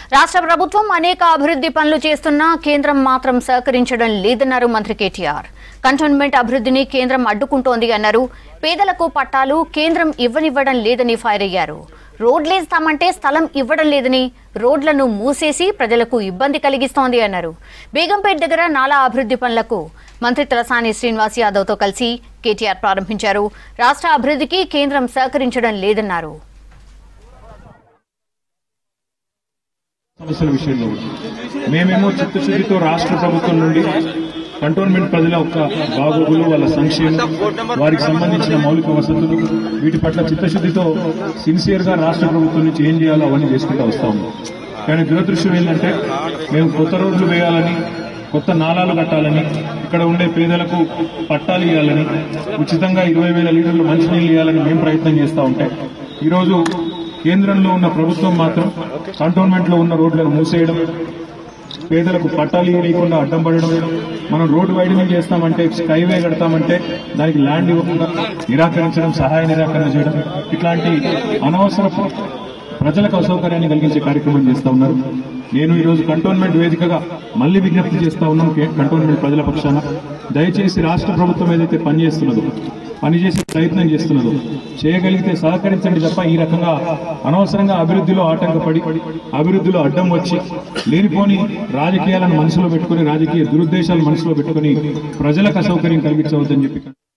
రాష్ట్ర ప్రభుత్వం అనేక అభివృద్ధి పనులు చేస్తున్నా కేంద్రం మాత్రం సహకరించడం లేదన్నారు మంత్రి కేటీఆర్ కంటోన్మెంట్ అభివృద్ధిని కేంద్రం అడ్డుకుంటోంది అన్నారు పేదలకు పట్టాలు కేంద్రం ఇవ్వనివ్వడం లేదని ఫైర్ అయ్యారు రోడ్లేస్తామంటే స్థలం ఇవ్వడం లేదని రోడ్లను మూసేసి ప్రజలకు ఇబ్బంది కలిగిస్తోంది అన్నారు బేగంపేట్ దగ్గర నాలా అభివృద్ధి పనులకు మంత్రి తలసాని శ్రీనివాస్ యాదవ్తో కలిసి కేటీఆర్ ప్రారంభించారు రాష్ట్ర అభివృద్ధికి కేంద్రం సహకరించడం లేదన్నారు సమస్యల విషయంలో కూడా. మేమేమో చిత్తశుద్ధితో రాష్ట్ర ప్రభుత్వం నుండి కంటోన్మెంట్ ప్రజల యొక్క బాగోగులు వాళ్ళ సంక్షేమం వారికి సంబంధించిన మౌలిక వసతులు వీటి పట్ల చిత్తశుద్ధితో సిన్సియర్ గా రాష్ట్ర ప్రభుత్వం నుంచి ఏం చేయాలో అవన్నీ చేసుకుంటూ వస్తా ఉన్నాం కానీ దురదృష్టం ఏంటంటే మేము కొత్త రోడ్లు వేయాలని కొత్త నాలాలు కట్టాలని ఇక్కడ ఉండే పేదలకు పట్టాలు ఇవ్వాలని ఉచితంగా ఇరవై వేల లీటర్లు మంచినీళ్ళు ఇవ్వాలని మేము ప్రయత్నం చేస్తూ ఉంటే ఈరోజు కేంద్రంలో ఉన్న ప్రభుత్వం మాత్రం కంటోన్మెంట్ లో ఉన్న రోడ్లను మూసేయడం పేదలకు పట్టాలు ఇవ్వకుండా అడ్డం పడడం మనం రోడ్డు వైడనింగ్ చేస్తామంటే స్కైవే కడతామంటే దానికి ల్యాండ్ ఇవ్వకుండా నిరాకరించడం సహాయ నిరాకరణ చేయడం ఇట్లాంటి అనవసరపు ప్రజలకు అసౌకర్యాన్ని కలిగించే కార్యక్రమం చేస్తా ఉన్నారు నేను ఈరోజు కంటోన్మెంట్ వేదికగా మళ్ళీ విజ్ఞప్తి చేస్తా ఉన్నాం కే- కంటోన్మెంట్ ప్రజల పక్షాన దయచేసి రాష్ట్ర ప్రభుత్వం ఏదైతే పనిచేస్తున్నదో పనిచేసే ప్రయత్నం చేస్తున్నదో చేయగలిగితే సహకరించండి తప్ప ఈ రకంగా అనవసరంగా అభివృద్ధిలో ఆటంకపడి అభివృద్ధిలో అడ్డం వచ్చి లేనిపోని రాజకీయాలను మనసులో పెట్టుకుని రాజకీయ దురుద్దేశాలు మనసులో పెట్టుకుని ప్రజలకు అసౌకర్యం కలిగించవద్దని చెప్పి